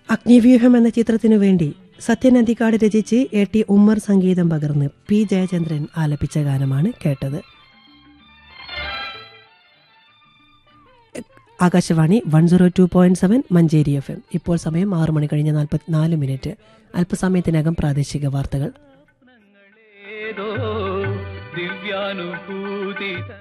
അഗ്നിവ്യൂഹം എന്ന ചിത്രത്തിനു വേണ്ടി സത്യൻ അന്തിക്കാട് രചിച്ച് എ ടി ഉമ്മർ സംഗീതം പകർന്ന് പി ജയചന്ദ്രൻ ആലപിച്ച ഗാനമാണ് കേട്ടത് Akashvani one zero two point seven Manjeri F M ഇപ്പോൾ സമയം ആറു മണി കഴിഞ്ഞ് നാൽപ്പത്തിനാല് മിനിറ്റ് അല്പസമയത്തിനകം പ്രാദേശിക വാർത്തകൾ ഏതോ ദിവ്യാനുഭൂതി തൻ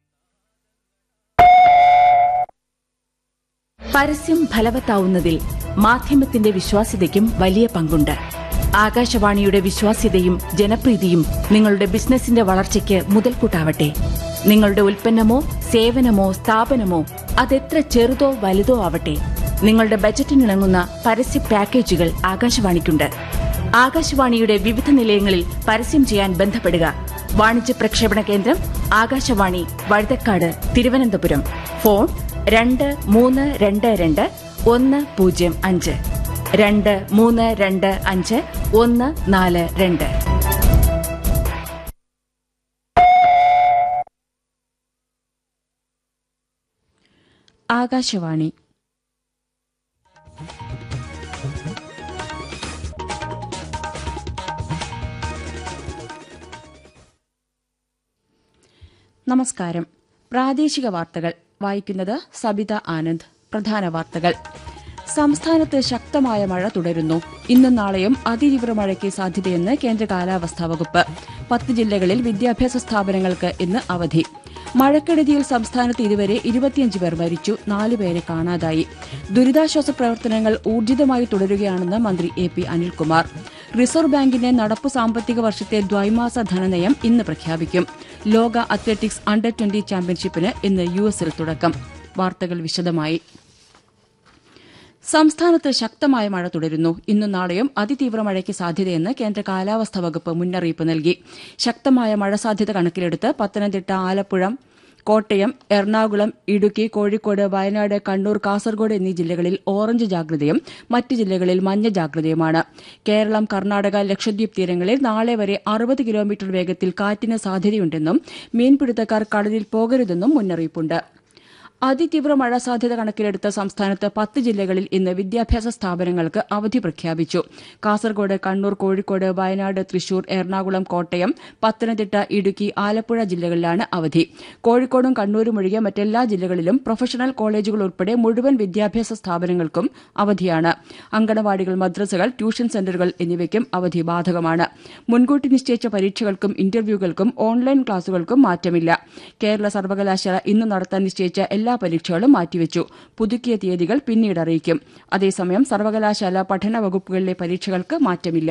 പരസ്യം ഫലവത്താവുന്നതിൽ മാധ്യമത്തിന്റെ വിശ്വാസ്യതയ്ക്കും വലിയ പങ്കുണ്ട് ആകാശവാണിയുടെ വിശ്വാസ്യതയും ജനപ്രീതിയും നിങ്ങളുടെ ബിസിനസിന്റെ വളർച്ചയ്ക്ക് മുതൽക്കൂട്ടാവട്ടെ നിങ്ങളുടെ ഉൽപ്പന്നമോ സേവനമോ സ്ഥാപനമോ അതെത്ര ചെറുതോ വലുതോ ആവട്ടെ നിങ്ങളുടെ ബജറ്റിനിണങ്ങുന്ന പരസ്യ പാക്കേജുകൾ ആകാശവാണിക്കുണ്ട് ആകാശവാണിയുടെ വിവിധ നിലയങ്ങളിൽ പരസ്യം ചെയ്യാൻ ബന്ധപ്പെടുക വാണിജ്യ പ്രക്ഷേപണ കേന്ദ്രം ആകാശവാണി വഴുതക്കാട് തിരുവനന്തപുരം ഫോൺ രണ്ട് മൂന്ന് രണ്ട് രണ്ട് ഒന്ന് പൂജ്യം അഞ്ച് രണ്ട് മൂന്ന് രണ്ട് അഞ്ച് ഒന്ന് നാല് രണ്ട് ആകാശവാണി നമസ്കാരം പ്രാദേശിക വാർത്തകൾ വായിക്കുന്നത് സബിത ആനന്ദ് പ്രധാന വാർത്തകൾ സംസ്ഥാനത്ത് ശക്തമായ മഴ തുടരുന്നു ഇന്നും നാളെയും അതിതീവ്ര മഴയ്ക്ക് സാധ്യതയെന്ന് കേന്ദ്ര കാലാവസ്ഥാ വകുപ്പ് പത്ത് ജില്ലകളിൽ വിദ്യാഭ്യാസ സ്ഥാപനങ്ങൾക്ക് ഇന്ന് അവധി മഴക്കെടുതിയിൽ സംസ്ഥാനത്ത് ഇതുവരെ ഇരുപത്തിയഞ്ച് പേർ മരിച്ചു നാലുപേരെ കാണാതായി ദുരിതാശ്വാസ പ്രവർത്തനങ്ങൾ ഊർജിതമായി തുടരുകയാണെന്ന് മന്ത്രി എ പി അനിൽകുമാർ റിസർവ് ബാങ്കിന്റെ നടപ്പു സാമ്പത്തിക വർഷത്തെ ദ്വൈമാസ ധനനയം ഇന്ന് പ്രഖ്യാപിക്കും ലോക അത്ലറ്റിക്സ് അണ്ടർ ട്വന്റി ചാമ്പ്യൻഷിപ്പിന് ഇന്ന് യു എസിൽ തുടക്കം വാർത്തകൾ വിശദമായി സംസ്ഥാനത്ത് ശക്തമായ മഴ തുടരുന്നു ഇന്നും നാളെയും അതിതീവ്ര മഴയ്ക്ക് സാധ്യതയെന്ന് കേന്ദ്ര കാലാവസ്ഥാ വകുപ്പ് മുന്നറിയിപ്പ് നൽകി ശക്തമായ മഴ സാധ്യത കണക്കിലെടുത്ത് പത്തനംതിട്ട ആലപ്പുഴ കോട്ടയം എറണാകുളം ഇടുക്കി കോഴിക്കോട് വയനാട് കണ്ണൂർ കാസർഗോഡ് എന്നീ ജില്ലകളിൽ ഓറഞ്ച് ജാഗ്രതയും മറ്റ് ജില്ലകളിൽ മഞ്ഞ ജാഗ്രതയുമാണ് കേരളം കർണാടക ലക്ഷദ്വീപ് തീരങ്ങളിൽ നാളെ വരെ അറുപത് കിലോമീറ്റർ വേഗത്തിൽ കാറ്റിന് സാധ്യതയുണ്ടെന്നും മീൻപിടുത്തക്കാർ കടലിൽ പോകരുതെന്നും മുന്നറിയിപ്പുണ്ട് അതിതീവ്ര മഴ സാധ്യത കണക്കിലെടുത്ത് സംസ്ഥാനത്ത് പത്ത് ജില്ലകളിൽ ഇന്ന് വിദ്യാഭ്യാസ സ്ഥാപനങ്ങൾക്ക് അവധി പ്രഖ്യാപിച്ചു കാസർഗോഡ് കണ്ണൂർ കോഴിക്കോട് വയനാട് തൃശൂർ എറണാകുളം കോട്ടയം പത്തനംതിട്ട ഇടുക്കി ആലപ്പുഴ ജില്ലകളിലാണ് അവധി കോഴിക്കോടും കണ്ണൂരും ഒഴികെ മറ്റെല്ലാ ജില്ലകളിലും പ്രൊഫഷണൽ കോളേജുകൾ ഉൾപ്പെടെ മുഴുവൻ വിദ്യാഭ്യാസ സ്ഥാപനങ്ങൾക്കും അവധിയാണ് അങ്കണവാടികൾ മദ്രസകൾ ട്യൂഷൻ സെന്ററുകൾ എന്നിവയ്ക്കും അവധി ബാധകമാണ് മുൻകൂട്ടി നിശ്ചയിച്ച പരീക്ഷകൾക്കും ഇന്റർവ്യൂകൾക്കും ഓൺലൈൻ ക്ലാസുകൾക്കും മാറ്റമില്ല കേരള സർവകലാശാല ഇന്ന് നടത്താൻ നിശ്ചയിച്ച എല്ലാ പരീക്ഷകളും മാറ്റിവെച്ചു പുതുക്കിയ തീയതികൾ പിന്നീട് അറിയിക്കും അതേസമയം സർവകലാശാല പഠന വകുപ്പുകളിലെ പരീക്ഷകൾക്ക് മാറ്റമില്ല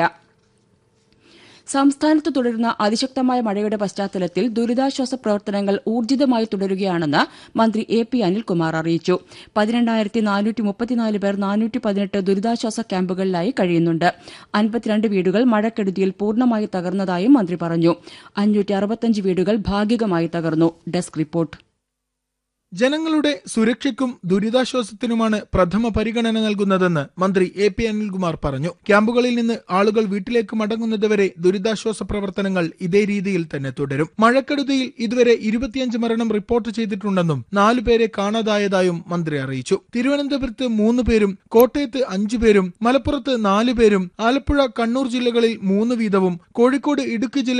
സംസ്ഥാനത്ത് തുടരുന്ന അതിശക്തമായ മഴയുടെ പശ്ചാത്തലത്തിൽ ദുരിതാശ്വാസ പ്രവർത്തനങ്ങൾ ഊർജിതമായി തുടരുകയാണെന്ന് മന്ത്രി എ പി അനിൽകുമാർ അറിയിച്ചു പതിനെണ്ണായിരത്തി നാനൂറ്റി മുപ്പത്തിനാല് പേർ നാനൂറ്റി പതിനെട്ട് ദുരിതാശ്വാസ ക്യാമ്പുകളിലായി കഴിയുന്നുണ്ട് അൻപത്തിരണ്ട് വീടുകൾ മഴക്കെടുതിയിൽ പൂർണ്ണമായി തകർന്നതായും മന്ത്രി പറഞ്ഞു അഞ്ഞൂറ്റി അറുപത്തഞ്ച് വീടുകൾ ഭാഗികമായി തകർന്നു ഡെസ്ക് റിപ്പോർട്ട് ജനങ്ങളുടെ സുരക്ഷയ്ക്കും ദുരിതാശ്വാസത്തിനുമാണ് പ്രഥമ പരിഗണന നൽകുന്നതെന്ന് മന്ത്രി എ പി അനിൽകുമാർ പറഞ്ഞു ക്യാമ്പുകളിൽ നിന്ന് ആളുകൾ വീട്ടിലേക്ക് മടങ്ങുന്നതുവരെ ദുരിതാശ്വാസ പ്രവർത്തനങ്ങൾ ഇതേ രീതിയിൽ തന്നെ തുടരും മഴക്കെടുതിയിൽ ഇതുവരെ ഇരുപത്തിയഞ്ച് മരണം റിപ്പോർട്ട് ചെയ്തിട്ടുണ്ടെന്നും നാലു പേരെ കാണാതായതായും മന്ത്രി അറിയിച്ചു തിരുവനന്തപുരത്ത് മൂന്ന് പേരും കോട്ടയത്ത് അഞ്ചു പേരും മലപ്പുറത്ത് നാലു പേരും ആലപ്പുഴ കണ്ണൂർ ജില്ലകളിൽ മൂന്ന് വീതവും കോഴിക്കോട് ഇടുക്കി ജില്ല